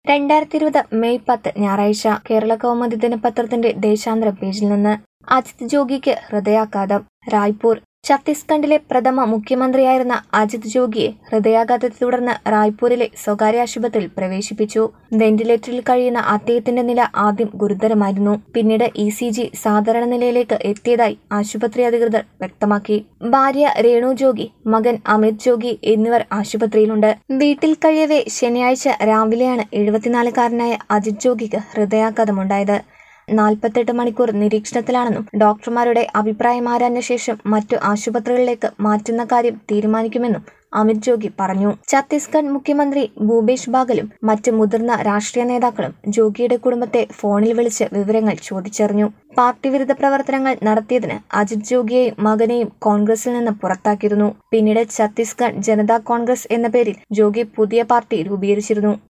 രണ്ടായിരത്തി ഇരുപത് മെയ് പത്ത് ഞായറാഴ്ച കേരള കൗമുദി ദിനപത്രത്തിന്റെ ദേശാന്തര പേജിൽ നിന്ന് അജിത് ജോഗിക്ക് ഹൃദയാഘാതം റായ്പൂർ ഛത്തീസ്ഗഡിലെ പ്രഥമ മുഖ്യമന്ത്രിയായിരുന്ന അജിത് ജോഗിയെ ഹൃദയാഘാതത്തെ തുടർന്ന് റായ്പൂരിലെ സ്വകാര്യ ആശുപത്രിയിൽ പ്രവേശിപ്പിച്ചു വെന്റിലേറ്ററിൽ കഴിയുന്ന അദ്ദേഹത്തിന്റെ നില ആദ്യം ഗുരുതരമായിരുന്നു പിന്നീട് ഇ സി ജി സാധാരണ നിലയിലേക്ക് എത്തിയതായി ആശുപത്രി അധികൃതർ വ്യക്തമാക്കി ഭാര്യ രേണു ജോഗി മകൻ അമിത് ജോഗി എന്നിവർ ആശുപത്രിയിലുണ്ട് വീട്ടിൽ കഴിയവേ ശനിയാഴ്ച രാവിലെയാണ് എഴുപത്തിനാലുകാരനായ അജിത് ജോഗിക്ക് ഹൃദയാഘാതമുണ്ടായത് നാൽപ്പത്തെട്ട് മണിക്കൂർ നിരീക്ഷണത്തിലാണെന്നും ഡോക്ടർമാരുടെ അഭിപ്രായം ആരാഞ്ഞ ശേഷം മറ്റു ആശുപത്രികളിലേക്ക് മാറ്റുന്ന കാര്യം തീരുമാനിക്കുമെന്നും അമിത് ജോഗി പറഞ്ഞു ഛത്തീസ്ഗഡ് മുഖ്യമന്ത്രി ഭൂപേഷ് ബാഗലും മറ്റ് മുതിർന്ന രാഷ്ട്രീയ നേതാക്കളും ജോഗിയുടെ കുടുംബത്തെ ഫോണിൽ വിളിച്ച് വിവരങ്ങൾ ചോദിച്ചറിഞ്ഞു പാർട്ടി വിരുദ്ധ പ്രവർത്തനങ്ങൾ നടത്തിയതിന് അജിത് ജോഗിയെയും മകനെയും കോൺഗ്രസിൽ നിന്ന് പുറത്താക്കിയിരുന്നു പിന്നീട് ഛത്തീസ്ഗഡ് ജനതാ കോൺഗ്രസ് എന്ന പേരിൽ ജോഗി പുതിയ പാർട്ടി രൂപീകരിച്ചിരുന്നു